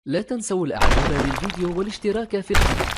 لا تنسوا الاعجاب بالفيديو والاشتراك في القناة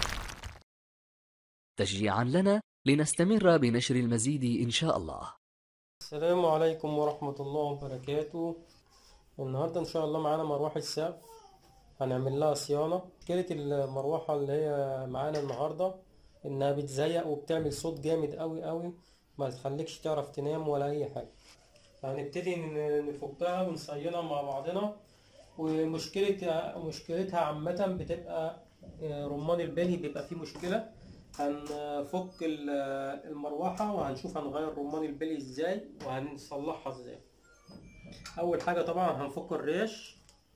تشجيعا لنا لنستمر بنشر المزيد إن شاء الله السلام عليكم ورحمة الله وبركاته النهاردة إن شاء الله معانا مروحة سقف هنعمل لها صيانة مشكلة المروحة اللي هي معانا النهاردة إنها بتزيق وبتعمل صوت جامد أوي أوي ما تخليكش تعرف تنام ولا أي حاجة هنبتدي ن- نفكها ونصينها مع بعضنا ومشكلة مشكلتها عامة بتبقى آه، رمان البلي بيبقى فيه مشكلة هنفك ال- المروحة وهنشوف هنغير رمان البلي ازاي وهنصلحها ازاي اول حاجة طبعا هنفك الريش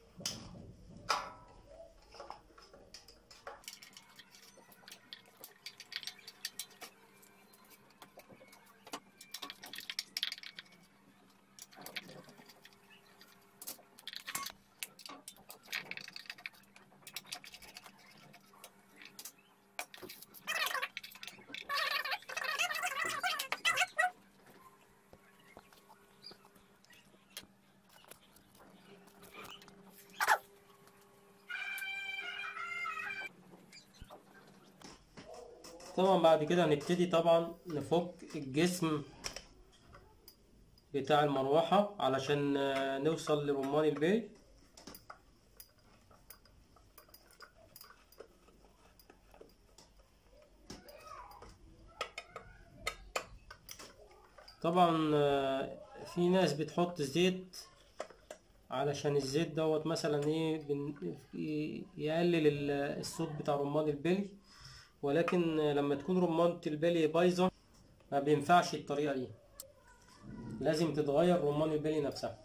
طبعا بعد كده هنبتدي طبعا نفك الجسم بتاع المروحة علشان آه، نوصل لرمان البلي طبعا آه، في ناس بتحط زيت علشان الزيت دوت مثلا ايه بن- ي- يقلل ال- الصوت بتاع رمان البلي ولكن لما تكون رمانة البلي بايظة ما بينفعش الطريقة دي لازم تتغير رمان البلي نفسها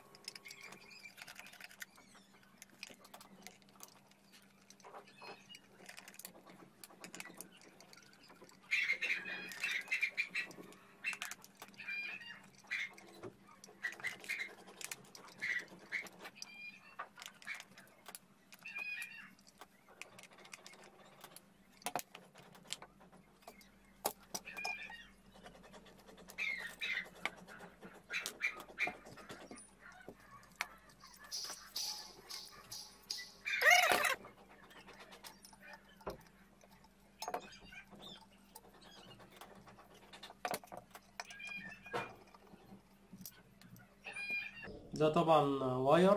ده طبعا واير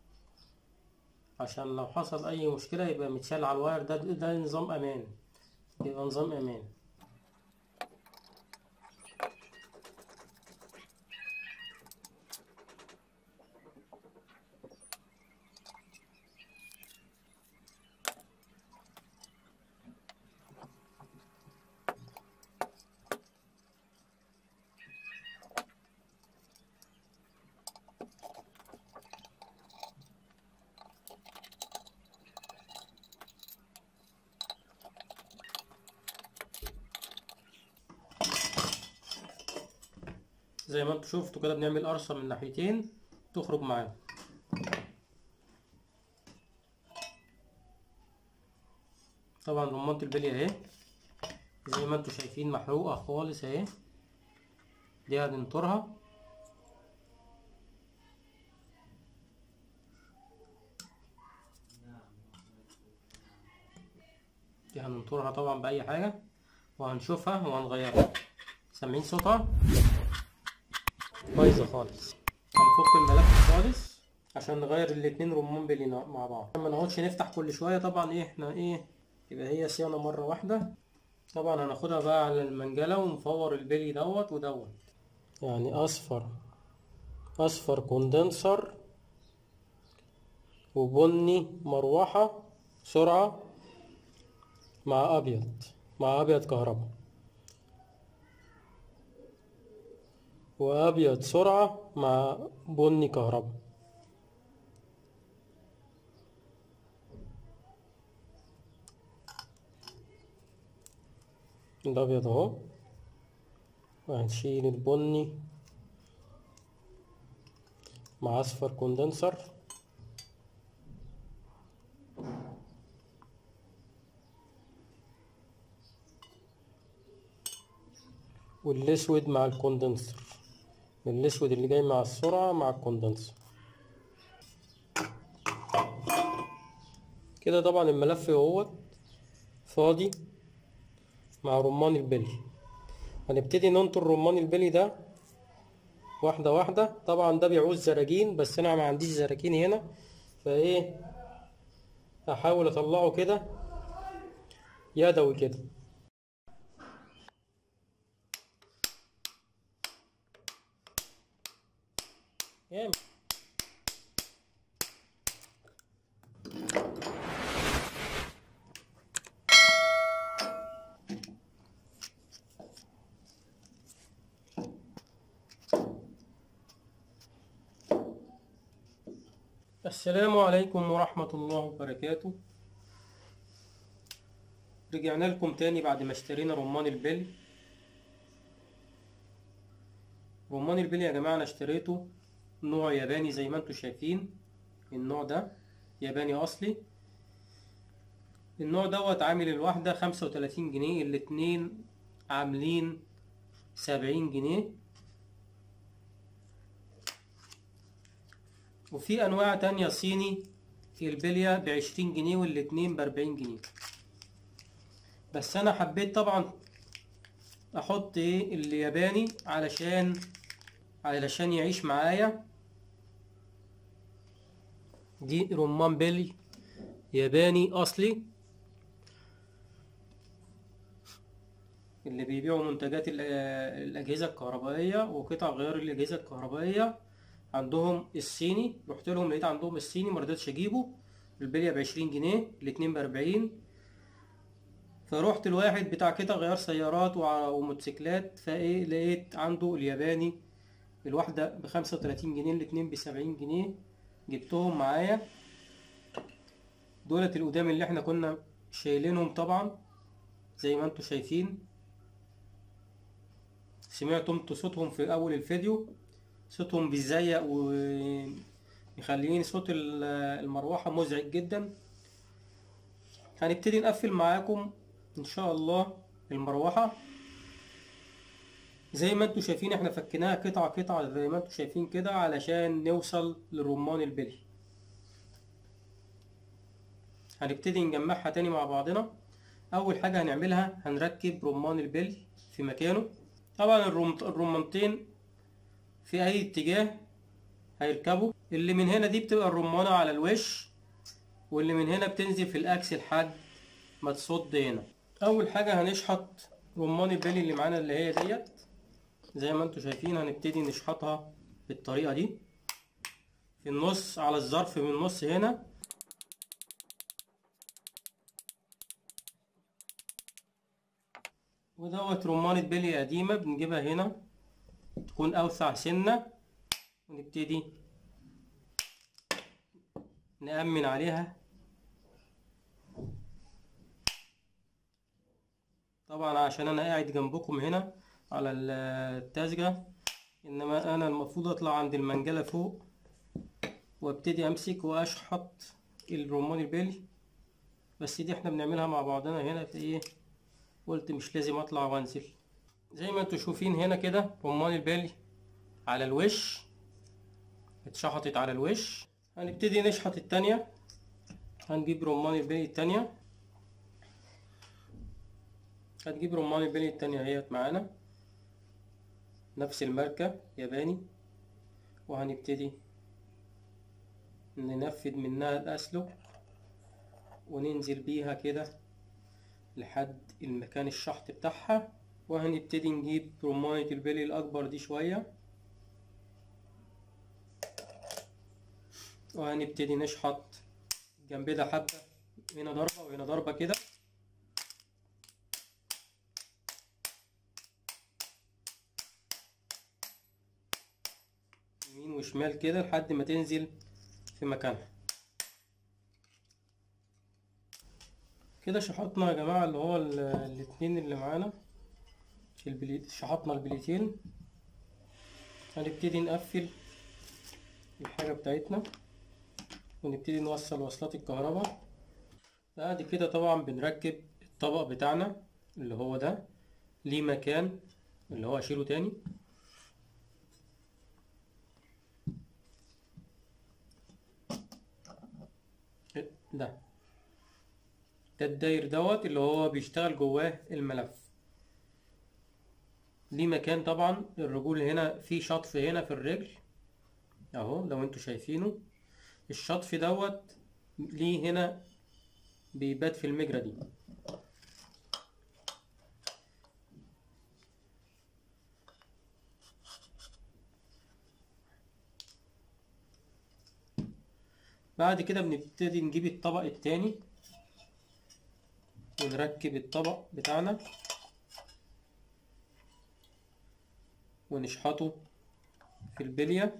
عشان لو حصل اي مشكلة يبقى متشال على الواير ده ده نظام امان يبقى نظام امان زي ما انتوا شفتوا كده بنعمل قرصة من ناحيتين تخرج معانا طبعا رمانة البلي اهي زي ما انتوا شايفين محروقة خالص اهي دي هننطرها دي هننطرها طبعا بأي حاجة وهنشوفها وهنغيرها سامعين صوتها بايظة خالص هنفك الملف خالص عشان نغير الاتنين رمان بلي مع بعض ما نقعدش نفتح كل شوية طبعا ايه احنا ايه يبقى هي صيانة مرة واحدة طبعا هناخدها بقى على المنجلة ونفور البلي دوت ودوت يعني اصفر اصفر كوندنسر وبني مروحة سرعة مع ابيض مع ابيض كهرباء وابيض سرعة مع بني كهرباء الابيض اهو وهنشيل البني مع اصفر كوندنسر والاسود مع الكوندنسر الاسود اللي جاي مع السرعة مع الكوندنسر كده طبعا الملف اهوت فاضي مع رمان البلي هنبتدي ننطر رمان البلي ده واحدة واحدة طبعا ده بيعوز زراجين بس انا ما عنديش زراجين هنا فايه هحاول اطلعه كده يدوي كده جامد السلام عليكم ورحمة الله وبركاته رجعنا لكم تاني بعد ما اشترينا رمان البلي رمان البلي يا جماعة انا اشتريته نوع ياباني زي ما انتم شايفين النوع ده ياباني اصلي النوع دوت عامل الواحدة خمسة وتلاتين جنيه الاتنين عاملين سبعين جنيه وفي انواع تانية صيني البلية بعشرين جنيه والاتنين باربعين جنيه بس انا حبيت طبعا احط ايه الياباني علشان علشان يعيش معايا دي رمان بلي ياباني اصلي اللي بيبيعوا منتجات ال- الاجهزه الكهربائيه وقطع غيار الاجهزه الكهربائيه عندهم الصيني رحت لهم لقيت عندهم الصيني مرضتش اجيبه البليه بعشرين جنيه الاتنين باربعين فروحت الواحد بتاع قطع غيار سيارات وع- وموتوسيكلات فايه لقيت عنده الياباني الواحدة بخمسة وتلاتين جنيه الاتنين بسبعين جنيه جبتهم معايا دولت القدام اللي احنا كنا شايلينهم طبعا زي ما انتوا شايفين سمعتم انتوا صوتهم في اول الفيديو صوتهم بيزيق ومخليين صوت ال- المروحة مزعج جدا هنبتدي نقفل معاكم ان شاء الله المروحة زي ما انتوا شايفين احنا فكيناها قطعة قطعة زي ما انتوا شايفين كده علشان نوصل للرمان البلي هنبتدي نجمعها تاني مع بعضنا اول حاجة هنعملها هنركب رمان البلي في مكانه طبعا الرم- الرمانتين في اي اتجاه هيركبوا اللي من هنا دي بتبقى الرمانة على الوش واللي من هنا بتنزل في الاكس لحد ما تصد هنا اول حاجة هنشحط رمان البلي اللي معانا اللي هي ديت زي ما انتوا شايفين هنبتدي نشحطها بالطريقة دي في النص على الظرف من النص هنا ودوت رمانة بلي قديمة بنجيبها هنا تكون أوسع سنة ونبتدي نأمن عليها طبعا عشان أنا قاعد جنبكم هنا على التازجة إنما أنا المفروض أطلع عند المنجلة فوق وابتدي أمسك وأشحط الرمان البلي بس دي احنا بنعملها مع بعضنا هنا في ايه قلت مش لازم اطلع وانزل زي ما انتوا شايفين هنا كده رمان البلي على الوش اتشحطت على الوش هنبتدي نشحط التانية هنجيب رمان البلي التانية هتجيب رمان البلي التانية اهيت معانا نفس الماركة ياباني وهنبتدي ننفذ منها الأسلك وننزل بيها كده لحد المكان الشحط بتاعها وهنبتدي نجيب رمانة البلي الأكبر دي شوية وهنبتدي نشحط جنب ده حبة هنا ضربة وهنا ضربة كده يمين وشمال كده لحد ما تنزل في مكانها كده شحطنا يا جماعة اللي هو ال- الاتنين اللي معانا البلي... شحطنا البليتين هنبتدي نقفل الحاجة بتاعتنا ونبتدي نوصل وصلات الكهرباء بعد كده طبعا بنركب الطبق بتاعنا اللي هو ده ليه مكان اللي هو اشيله تاني ده ده الداير دوت اللي هو بيشتغل جواه الملف ليه مكان طبعا الرجول هنا في شطف هنا في الرجل اهو لو انتوا شايفينه الشطف دوت ليه هنا بيبات في المجرى دي بعد كده بنبتدي نجيب الطبق التاني ونركب الطبق بتاعنا ونشحطه في البلية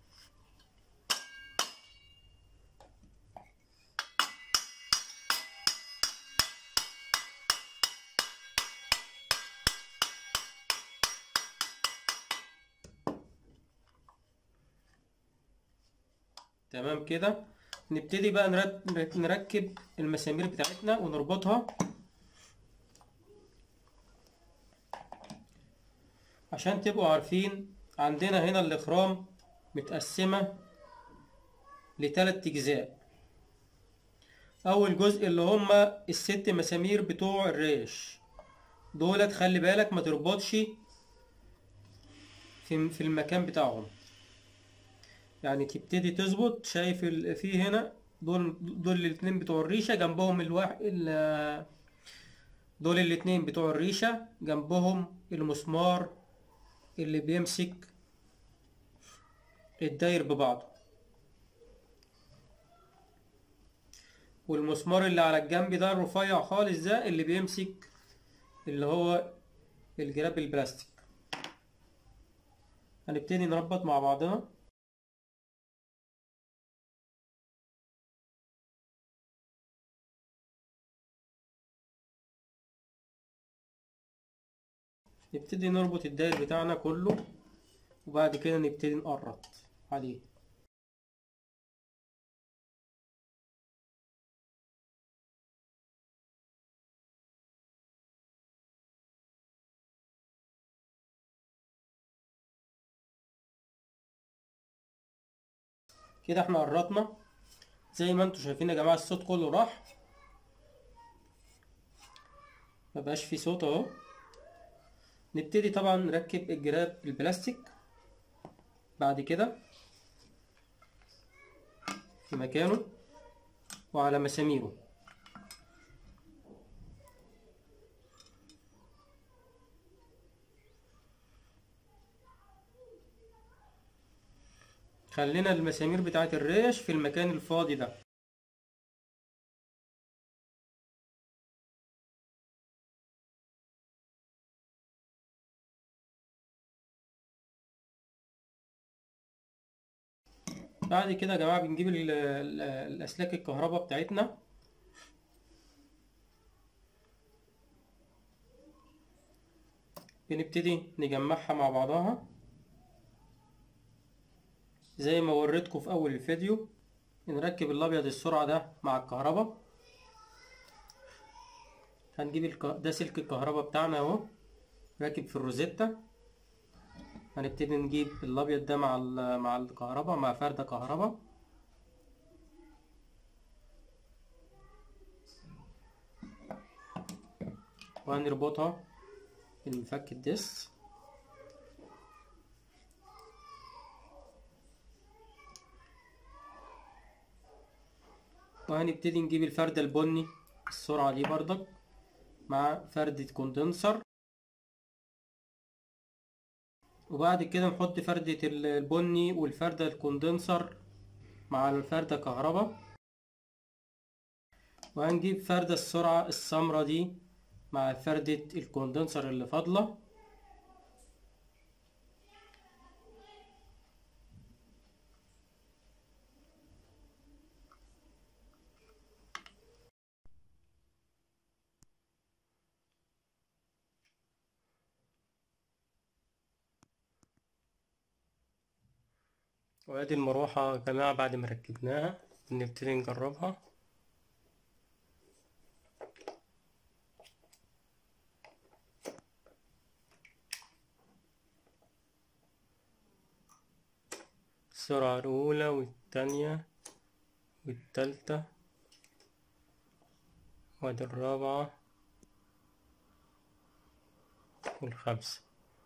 تمام كده نبتدي بقى نرت- نركب المسامير بتاعتنا ونربطها عشان تبقوا عارفين عندنا هنا الإخرام متقسمة لتلات أجزاء أول جزء اللي هما الست مسامير بتوع الريش دولت خلي بالك ما تربطش في في المكان بتاعهم يعني تبتدي تظبط شايف ال- في هنا دول دول الاتنين بتوع الريشة جنبهم الواحد ال- دول الاتنين بتوع الريشة جنبهم المسمار اللي بيمسك الداير ببعضه والمسمار اللي على الجنب ده الرفيع خالص ده اللي بيمسك اللي هو الجراب البلاستيك هنبتدي نربط مع بعضنا نبتدي نربط الداير بتاعنا كله وبعد كده نبتدي نقرط عليه كده احنا قرطنا زي ما انتوا شايفين يا جماعة الصوت كله راح مبقاش فيه صوت اهو نبتدي طبعا نركب الجراب البلاستيك بعد كده في مكانه وعلى مساميره خلينا المسامير بتاعت الريش في المكان الفاضي ده بعد كده يا جماعة بنجيب ال- ال- الأسلاك الكهرباء بتاعتنا بنبتدي نجمعها مع بعضها زي ما وريتكم في أول الفيديو نركب الأبيض السرعة ده مع الكهرباء هنجيب الك... ده سلك الكهرباء بتاعنا اهو راكب في الروزيتا هنبتدي نجيب الابيض ده مع ال- مع الكهرباء مع فردة كهرباء وهنربطها بالمفك الدس وهنبتدي نجيب الفردة البني السرعة دي بردك مع فردة كوندنسر وبعد كده نحط فردة ال- البني والفردة الكوندنسر مع الفردة كهرباء وهنجيب فردة السرعة السمرة دي مع فردة الكوندنسر اللي فاضلة وادي المروحة يا جماعة بعد ما ركبناها نبتدي نجربها السرعة الأولى والتانية والتالتة وادي الرابعة والخامسة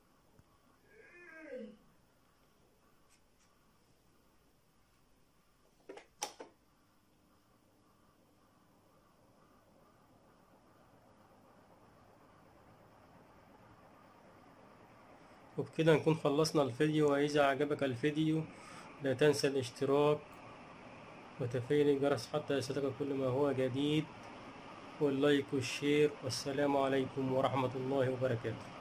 وبكده نكون خلصنا الفيديو وإذا عجبك الفيديو لا تنسى الاشتراك وتفعيل الجرس حتى يصلك كل ما هو جديد واللايك والشير والسلام عليكم ورحمة الله وبركاته